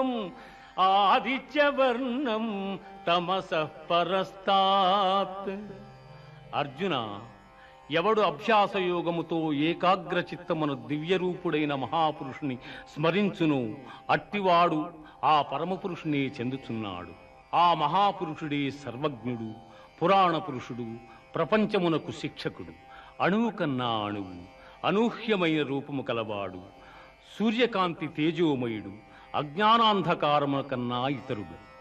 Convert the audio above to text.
ధ్రువం ఆదిత్యవర్ణం తమస పరస్తాత్ అర్జున ఎవడు అభ్యాసయోగముతో ఏకాగ్ర చిత్తమున దివ్యరూపుడైన మహాపురుషుని స్మరించును అట్టివాడు ఆ పరమపురుషునే చెందుచున్నాడు ఆ మహాపురుషుడే సర్వజ్ఞుడు పురాణ పురుషుడు ప్రపంచమునకు శిక్షకుడు అణువు కన్నా అణువు అనూహ్యమైన రూపము కలవాడు సూర్యకాంతి తేజోమయుడు అజ్ఞానాంధకారము కన్నా ఇతరుడు